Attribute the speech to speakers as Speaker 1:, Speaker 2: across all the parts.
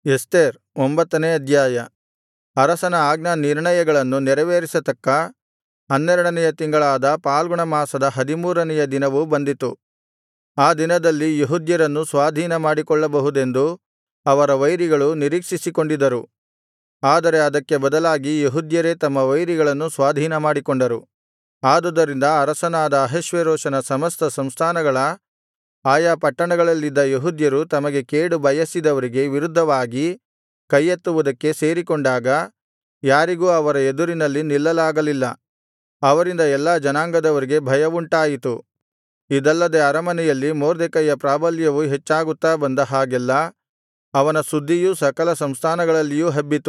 Speaker 1: Esther ಒಂಬತ್ತನೇ ಅಧ್ಯಾಯ ಅರಸನ ಆಜ್ಞಾನಿರ್ಣಯಗಳನ್ನು ನೆರವೇರಿಸತಕ್ಕ ಹನ್ನೆರಡನೆಯ ತಿಂಗಳಾದ ಫಾಲ್ಗುಣ ಮಾಸದ ಹದಿಮೂರನೆಯ ದಿನವು ಬಂದಿತು ಆ ದಿನದಲ್ಲಿ ಯೆಹೂದ್ಯರನ್ನು ಸ್ವಾಧೀನಮಾಡಿಕೊಳ್ಳಬಹುದೆಂದು ಅವರ ವೈರಿಗಳು ನಿರೀಕ್ಷಿಸಿಕೊಂಡಿದ್ದರು ಆದರೆ ಅದಕ್ಕೆ ಬದಲಾಗಿ ಯೆಹೂದ್ಯರೇ ತಮ್ಮ ವೈರಿಗಳನ್ನು ಸ್ವಾಧೀನಮಾಡಿಕೊಂಡರು ಆದುದರಿಂದ ಅರಸನಾದ ಅಹಷ್ವೇರೋಷನ ಸಮಸ್ತ ಸಂಸ್ಥಾನಗಳ ಆಯಾ ಪಟ್ಟಣಗಳಲ್ಲಿದ್ದ ಯೆಹೂದ್ಯರು ತಮಗೆ ಕೇಡು ಬಯಸಿದವರಿಗೆ ವಿರುದ್ಧವಾಗಿ ಕೈಯೆತ್ತುವುದಕ್ಕೆ ಸೇರಿಕೊಂಡಾಗ ಯಾರಿಗೂ ಅವರ ಎದುರಿನಲ್ಲಿ ನಿಲ್ಲಲಾಗಲಿಲ್ಲ ಅವರಿಂದ ಎಲ್ಲಾ ಜನಾಂಗದವರಿಗೆ ಭಯವುಂಟಾಯಿತು ಇದಲ್ಲದೆ ಅರಮನೆಯಲ್ಲಿ ಮೊರ್ದೆಕೈಯ ಪ್ರಾಬಲ್ಯವು ಹೆಚ್ಚಾಗುತ್ತಾ ಬಂದ ಹಾಗೆಲ್ಲಾ ಅವನ ಸುದ್ದಿಯು ಸಕಲ ಸಂಸ್ಥಾನಗಳಲ್ಲಿಯೂ ಹಬ್ಬಿತು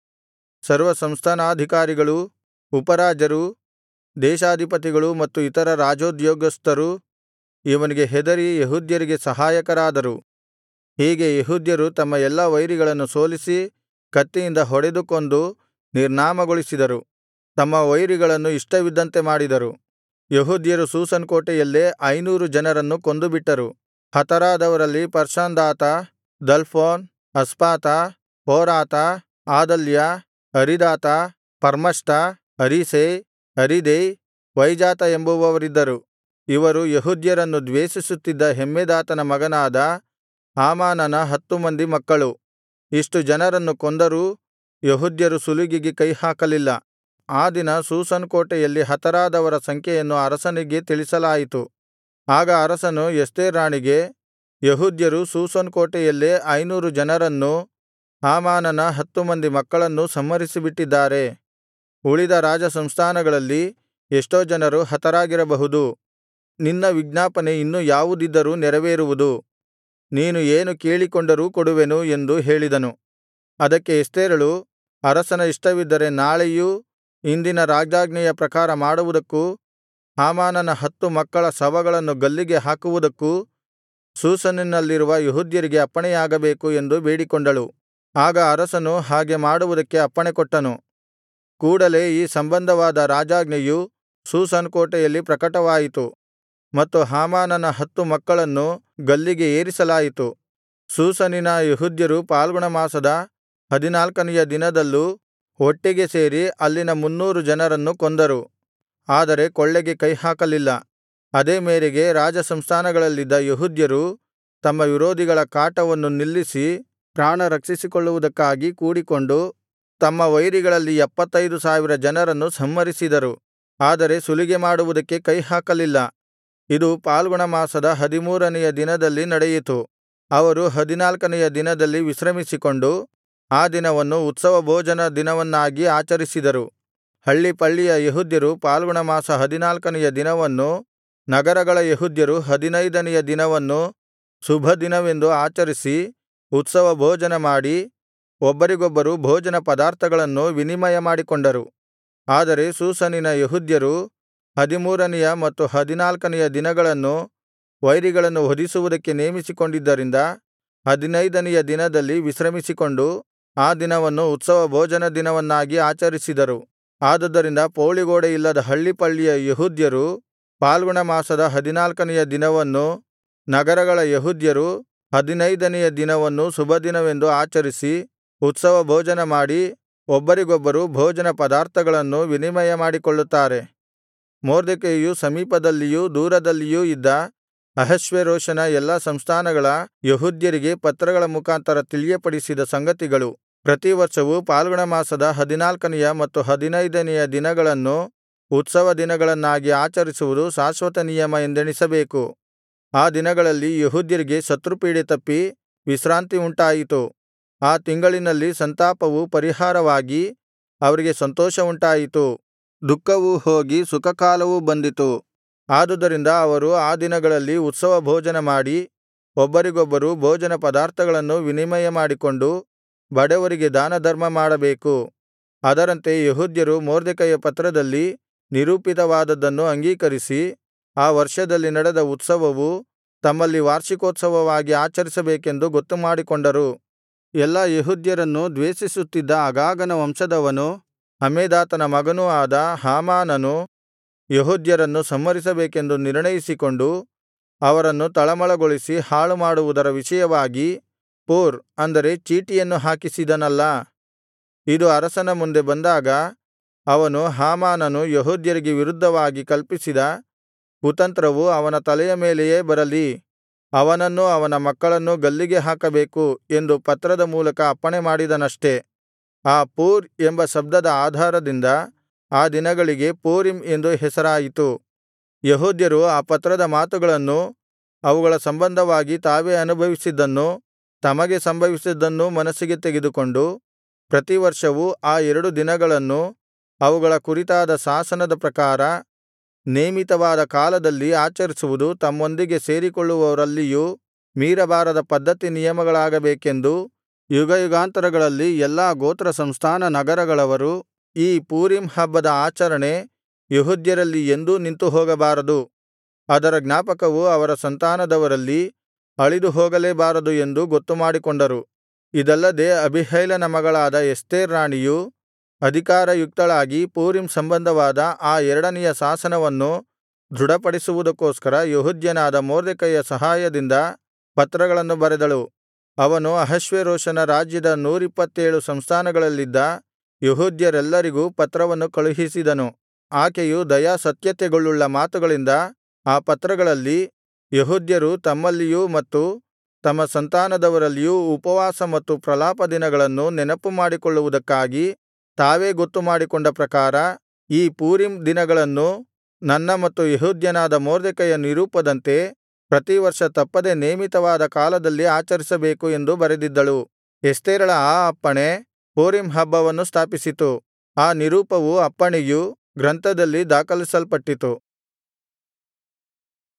Speaker 1: ಸರ್ವಸಂಸ್ಥಾನಾಧಿಕಾರಿಗಳೂ ಉಪರಾಜರೂ ದೇಶಾಧಿಪತಿಗಳೂ ಮತ್ತು ಇತರ ರಾಜೋದ್ಯೋಗಸ್ಥರೂ ಇವನಿಗೆ ಹೆದರಿ ಯೆಹೂದ್ಯರಿಗೆ ಸಹಾಯಕರಾದರು ಹೀಗೆ ಯೆಹೂದ್ಯರು ತಮ್ಮ ಎಲ್ಲಾ ವೈರಿಗಳನ್ನು ಸೋಲಿಸಿ ಕತ್ತಿಯಿಂದ ಹೊಡೆದು ಕೊಂದು ನಿರ್ನಾಮಗೊಳಿಸಿದರು ತಮ್ಮ ವೈರಿಗಳನ್ನು ಇಷ್ಟವಿದ್ದಂತೆ ಮಾಡಿದರು ಯೆಹೂದ್ಯರು ಶೂಷನ್ ಕೋಟೆಯಲ್ಲೇ ಐನೂರು ಜನರನ್ನು ಕೊಂದುಬಿಟ್ಟರು ಹತರಾದವರಲ್ಲಿ ಪರ್ಷಂದಾತ ದಲ್ಫೋನ್ ಅಸ್ಪಾತ ಪೋರಾತ ಆದಲ್ಯ ಅರೀದಾತ ಪರ್ಮಷ್ಟ ಅರೀಸೈ ಅರೀದೈ ವೈಜಾತ ಎಂಬುವವರಿದ್ದರು ಇವರು ಯೆಹೂದ್ಯರನ್ನು ದ್ವೇಷಿಸುತ್ತಿದ್ದ ಹಮ್ಮೆದಾತನ ಮಗನಾದ ಹಾಮಾನನ ಹತ್ತು ಮಂದಿ ಮಕ್ಕಳು ಇಷ್ಟು ಜನರನ್ನು ಕೊಂದರೂ ಯೆಹೂದ್ಯರು ಸುಲಿಗೆಗೆ ಕೈಹಾಕಲಿಲ್ಲ ಆ ದಿನ ಶೂಷನ್ ಕೋಟೆಯಲ್ಲಿ ಹತರಾದವರ ಸಂಖ್ಯೆಯನ್ನು ಅರಸನಿಗೆ ತಿಳಿಸಲಾಯಿತು ಆಗ ಅರಸನು ಎಸ್ತೇರ್ ರಾಣಿಗೆ ಯೆಹೂದ್ಯರು ಶೂಷನ್ ಕೋಟೆಯಲ್ಲೇ ಐನೂರು ಜನರನ್ನೂ ಹಾಮಾನನ ಹತ್ತು ಮಂದಿ ಮಕ್ಕಳನ್ನೂ ಸಂಹರಿಸಿಬಿಟ್ಟಿದ್ದಾರೆ ಉಳಿದ ರಾಜಸಂಸ್ಥಾನಗಳಲ್ಲಿ ಎಷ್ಟೋ ಜನರು ಹತರಾಗಿರಬಹುದು ನಿನ್ನ ವಿಜ್ಞಾಪನೆ ಇನ್ನು ಯಾವುದಿದ್ದರೂ ನೆರವೇರುವುದು ನೀನು ಏನು ಕೇಳಿಕೊಂಡರೂ ಕೊಡುವೆನು ಎಂದು ಹೇಳಿದನು ಅದಕ್ಕೆ ಎಸ್ತೇರಳು ಅರಸನ ಇಷ್ಟವಿದ್ದರೆ ನಾಳೆಯೂ ಇಂದಿನ ರಾಜಾಜ್ಞೆಯ ಪ್ರಕಾರ ಮಾಡುವುದಕ್ಕೂ ಹಾಮಾನನ ಹತ್ತು ಮಕ್ಕಳ ಶವಗಳನ್ನು ಗಲ್ಲಿಗೆ ಹಾಕುವುದಕ್ಕೂ ಶೂಷನಿನಲ್ಲಿರುವ ಯೆಹೂದ್ಯರಿಗೆ ಅಪ್ಪಣೆಯಾಗಬೇಕು ಎಂದು ಬೇಡಿಕೊಂಡಳು ಆಗ ಅರಸನು ಹಾಗೆ ಮಾಡುವುದಕ್ಕೆ ಅಪ್ಪಣೆಕೊಟ್ಟನು ಕೂಡಲೆ ಈ ಸಂಬಂಧವಾದ ರಾಜಾಜ್ಞೆಯು ಶೂಷನ್ ಕೋಟೆಯಲ್ಲಿ ಪ್ರಕಟವಾಯಿತು ಮತ್ತು ಹಾಮಾನನ ಹತ್ತು ಮಕ್ಕಳನ್ನು ಗಲ್ಲಿಗೆ ಏರಿಸಲಾಯಿತು ಶೂಷನಿನ ಯೆಹೂದ್ಯರು ಫಾಲ್ಗುಣ ಮಾಸದ ಹದಿನಾಲ್ಕನೆಯ ದಿನದಲ್ಲೂ ಒಟ್ಟಿಗೆ ಸೇರಿ ಅಲ್ಲಿನ ಮುನ್ನೂರು ಜನರನ್ನು ಕೊಂದರು ಆದರೆ ಕೊಳ್ಳೆಗೆ ಕೈಹಾಕಲಿಲ್ಲ ಅದೇ ಮೇರೆಗೆ ರಾಜಸಂಸ್ಥಾನಗಳಲ್ಲಿದ್ದ ಯೆಹೂದ್ಯರು ತಮ್ಮ ವಿರೋಧಿಗಳ ಕಾಟವನ್ನು ನಿಲ್ಲಿಸಿ ಪ್ರಾಣರಕ್ಷಿಸಿಕೊಳ್ಳುವುದಕ್ಕಾಗಿ ಕೂಡಿಕೊಂಡು ತಮ್ಮ ವೈರಿಗಳಲ್ಲಿ ಎಪ್ಪತ್ತೈದು ಸಾವಿರ ಜನರನ್ನು ಸಂಹರಿಸಿದರು ಆದರೆ ಸುಲಿಗೆ ಮಾಡುವುದಕ್ಕೆ ಕೈಹಾಕಲಿಲ್ಲ ಇದು ಫಾಲ್ಗುಣ ಮಾಸದ ಹದಿಮೂರನೆಯ ದಿನದಲ್ಲಿ ನಡೆಯಿತು ಅವರು ಹದಿನಾಲ್ಕನೆಯ ದಿನದಲ್ಲಿ ವಿಶ್ರಮಿಸಿಕೊಂಡು ಆ ದಿನವನ್ನು ಉತ್ಸವಭೋಜನ ದಿನವನ್ನಾಗಿ ಆಚರಿಸಿದರು ಹಳ್ಳಿಪಳ್ಳಿಯ ಯೆಹೂದ್ಯರು ಫಾಲ್ಗುಣ ಮಾಸ ಹದಿನಾಲ್ಕನೆಯ ದಿನವನ್ನು ನಗರಗಳ ಯೆಹೂದ್ಯರು ಹದಿನೈದನೆಯ ದಿನವನ್ನು ಶುಭದಿನವೆಂದು ಆಚರಿಸಿ ಉತ್ಸವಭೋಜನ ಮಾಡಿ ಒಬ್ಬರಿಗೊಬ್ಬರು ಭೋಜನ ಪದಾರ್ಥಗಳನ್ನು ವಿನಿಮಯ ಮಾಡಿಕೊಂಡರು ಆದರೆ ಶೂಷನಿನ ಯೆಹೂದ್ಯರು ಹದಿಮೂರನೆಯ ಮತ್ತು ಹದಿನಾಲ್ಕನೆಯ ದಿನಗಳನ್ನು ವೈರಿಗಳನ್ನು ವಧಿಸುವುದಕ್ಕೆ ನೇಮಿಸಿಕೊಂಡಿದ್ದರಿಂದ ಹದಿನೈದನೆಯ ದಿನದಲ್ಲಿ ವಿಶ್ರಮಿಸಿಕೊಂಡು ಆ ದಿನವನ್ನು ಉತ್ಸವಭೋಜನ ದಿನವನ್ನಾಗಿ ಆಚರಿಸಿದರು ಆದುದರಿಂದ ಪೌಳಿಗೋಡೆಯಿಲ್ಲದ ಹಳ್ಳಿಪಳ್ಳಿಯ ಯೆಹೂದ್ಯರು ಫಾಲ್ಗುಣ ಮಾಸದ ಹದಿನಾಲ್ಕನೆಯ ದಿನವನ್ನು ನಗರಗಳ ಯೆಹೂದ್ಯರು ಹದಿನೈದನೆಯ ದಿನವನ್ನು ಶುಭದಿನವೆಂದು ಆಚರಿಸಿ ಉತ್ಸವಭೋಜನ ಮಾಡಿ ಒಬ್ಬರಿಗೊಬ್ಬರು ಭೋಜನ ಪದಾರ್ಥಗಳನ್ನು ವಿನಿಮಯ ಮಾಡಿಕೊಳ್ಳುತ್ತಾರೆ ಮೊರ್ದೆಕೈಯು ಸಮೀಪದಲ್ಲಿಯೂ ದೂರದಲ್ಲಿಯೂ ಇದ್ದ ಅಹಷ್ವೇರೋಷನ ಎಲ್ಲಾ ಸಂಸ್ಥಾನಗಳ ಯೆಹೂದ್ಯರಿಗೆ ಪತ್ರಗಳ ಮುಖಾಂತರ ತಿಳಿಯಪಡಿಸಿದ ಸಂಗತಿಗಳು ಪ್ರತಿವರ್ಷವೂ ಫಾಲ್ಗುಣ ಮಾಸದ ಹದಿನಾಲ್ಕನೆಯ ಮತ್ತು ಹದಿನೈದನೆಯ ದಿನಗಳನ್ನು ಉತ್ಸವ ದಿನಗಳನ್ನಾಗಿ ಆಚರಿಸುವುದು ಶಾಶ್ವತ ನಿಯಮ ಎಂದೆಣಿಸಬೇಕು ಆ ದಿನಗಳಲ್ಲಿ ಯೆಹೂದ್ಯರಿಗೆ ಶತ್ರುಪೀಡೆ ತಪ್ಪಿ ವಿಶ್ರಾಂತಿ ಉಂಟಾಯಿತು ಆ ತಿಂಗಳಿನಲ್ಲಿ ಸಂತಾಪವು ಪರಿಹಾರವಾಗಿ ಅವರಿಗೆ ಸಂತೋಷವುಂಟಾಯಿತು ದುಃಖವು ಹೋಗಿ ಸುಖಕಾಲವು ಬಂದಿತು ಆದುದರಿಂದ ಅವರು ಆ ದಿನಗಳಲ್ಲಿ ಉತ್ಸವಭೋಜನ ಮಾಡಿ ಒಬ್ಬರಿಗೊಬ್ಬರು ಭೋಜನ ಪದಾರ್ಥಗಳನ್ನು ವಿನಿಮಯ ಮಾಡಿಕೊಂಡು ಬಡವರಿಗೆ ದಾನಧರ್ಮ ಮಾಡಬೇಕು ಅದರಂತೆ ಯೆಹೂದ್ಯರು ಮೊರ್ದೆಕೈಯ ಪತ್ರದಲ್ಲಿ ನಿರೂಪಿತವಾದದ್ದನ್ನು ಅಂಗೀಕರಿಸಿ ಆ ವರ್ಷದಲ್ಲಿ ನಡೆದ ಉತ್ಸವವು ತಮ್ಮಲ್ಲಿ ವಾರ್ಷಿಕೋತ್ಸವವಾಗಿ ಆಚರಿಸಬೇಕೆಂದು ಗೊತ್ತುಮಾಡಿಕೊಂಡರು ಎಲ್ಲಾ ಯೆಹೂದ್ಯರನ್ನು ದ್ವೇಷಿಸುತ್ತಿದ್ದ ಅಗಾಗನ ವಂಶದವನೂ ಹಮ್ಮೆದಾತನ ಮಗನೂ ಆದ ಹಾಮಾನನು ಯೆಹೂದ್ಯರನ್ನು ಸಂಹರಿಸಬೇಕೆಂದು ನಿರ್ಣಯಿಸಿಕೊಂಡು ಅವರನ್ನು ತಳಮಳಗೊಳಿಸಿ ಹಾಳುಮಾಡುವುದರ ವಿಷಯವಾಗಿ ಪೂರ್ ಅಂದರೆ ಚೀಟಿಯನ್ನು ಹಾಕಿಸಿದನಲ್ಲಾ ಇದು ಅರಸನ ಮುಂದೆ ಬಂದಾಗ ಅವನು ಹಾಮಾನನು ಯೆಹೂದ್ಯರಿಗೆ ವಿರುದ್ಧವಾಗಿ ಕಲ್ಪಿಸಿದ ಕುತಂತ್ರವು ಅವನ ತಲೆಯ ಮೇಲೆಯೇ ಬರಲಿ ಅವನನ್ನೂ ಅವನ ಮಕ್ಕಳನ್ನೂ ಗಲ್ಲಿಗೆ ಹಾಕಬೇಕು ಎಂದು ಪತ್ರದ ಮೂಲಕ ಅಪ್ಪಣೆಮಾಡಿದನಷ್ಟೆ ಆ ಪೂರ್ ಎಂಬ ಶಬ್ದದ ಆಧಾರದಿಂದ ಆ ದಿನಗಳಿಗೆ ಪೂರಿಮ್ ಎಂದು ಹೆಸರಾಯಿತು ಯೆಹೂದ್ಯರು ಆ ಪತ್ರದ ಮಾತುಗಳನ್ನೂ ಅವುಗಳ ಸಂಬಂಧವಾಗಿ ತಾವೇ ಅನುಭವಿಸಿದ್ದನ್ನೂ ತಮಗೆ ಸಂಭವಿಸಿದ್ದನ್ನೂ ಮನಸ್ಸಿಗೆ ತೆಗೆದುಕೊಂಡು ಪ್ರತಿವರ್ಷವೂ ಆ ಎರಡು ದಿನಗಳನ್ನು ಅವುಗಳ ಕುರಿತಾದ ಶಾಸನದ ಪ್ರಕಾರ ನೇಮಿತವಾದ ಕಾಲದಲ್ಲಿ ಆಚರಿಸುವುದು ತಮ್ಮೊಂದಿಗೆ ಸೇರಿಕೊಳ್ಳುವವರಲ್ಲಿಯೂ ಮೀರಬಾರದ ಪದ್ಧತಿ ನಿಯಮಗಳಾಗಬೇಕೆಂದು ಯುಗಯುಗಾಂತರಗಳಲ್ಲಿ ಎಲ್ಲಾ ಗೋತ್ರ ಸಂಸ್ಥಾನ ನಗರಗಳವರು ಈ ಪೂರೀಮ್ ಹಬ್ಬದ ಆಚರಣೆ ಯೆಹೂದ್ಯರಲ್ಲಿ ಎಂದೂ ನಿಂತು ಹೋಗಬಾರದು ಅದರ ಜ್ಞಾಪಕವು ಅವರ ಸಂತಾನದವರಲ್ಲಿ ಅಳಿದು ಹೋಗಲೇಬಾರದು ಎಂದು ಗೊತ್ತುಮಾಡಿಕೊಂಡರು ಇದಲ್ಲದೆ ಅಬೀಹೈಲನ ಮಗಳಾದ ಎಸ್ತೇರ್ ರಾಣಿಯು ಅಧಿಕಾರಯುಕ್ತಳಾಗಿ ಪೂರೀಮ್ ಸಂಬಂಧವಾದ ಆ ಎರಡನೆಯ ಶಾಸನವನ್ನು ದೃಢಪಡಿಸುವುದಕ್ಕೋಸ್ಕರ ಯೆಹೂದ್ಯನಾದ ಮೊರ್ದೆಕೈಯ ಸಹಾಯದಿಂದ ಪತ್ರಗಳನ್ನು ಬರೆದಳು ಅವನು ಅಹಷ್ವೇರೋಷನ ರಾಜ್ಯದ ನೂರಿಪ್ಪತ್ತೇಳು ಸಂಸ್ಥಾನಗಳಲ್ಲಿದ್ದ ಯೆಹೂದ್ಯರೆಲ್ಲರಿಗೂ ಪತ್ರವನ್ನು ಕಳುಹಿಸಿದನು ಆಕೆಯು ದಯಾಸತ್ಯತೆಗಳುಳ್ಳ ಮಾತುಗಳಿಂದ ಆ ಪತ್ರಗಳಲ್ಲಿ ಯೆಹೂದ್ಯರು ತಮ್ಮಲ್ಲಿಯೂ ಮತ್ತು ತಮ್ಮ ಸಂತಾನದವರಲ್ಲಿಯೂ ಉಪವಾಸ ಮತ್ತು ಪ್ರಲಾಪ ದಿನಗಳನ್ನು ನೆನಪುಮಾಡಿಕೊಳ್ಳುವುದಕ್ಕಾಗಿ ತಾವೇ ಗೊತ್ತುಮಾಡಿಕೊಂಡ ಪ್ರಕಾರ ಈ ಪೂರೀಮ್ ದಿನಗಳನ್ನು ನನ್ನ ಮತ್ತು ಯೆಹೂದ್ಯನಾದ ಮೊರ್ದೆಕೈಯ ನಿರೂಪದಂತೆ ಪ್ರತಿವರ್ಷ ತಪ್ಪದೆ ನೇಮಿತವಾದ ಕಾಲದಲ್ಲಿ ಆಚರಿಸಬೇಕು ಎಂದು ಬರೆದಿದ್ದಳು ಎಸ್ತೇರಳ ಆ ಅಪ್ಪಣೆ ಪೂರೀಮ್ ಹಬ್ಬವನ್ನು ಸ್ಥಾಪಿಸಿತು ಆ ನಿರೂಪವೂ ಅಪ್ಪಣೆಯೂ ಗ್ರಂಥದಲ್ಲಿ ದಾಖಲಿಸಲ್ಪಟ್ಟಿತು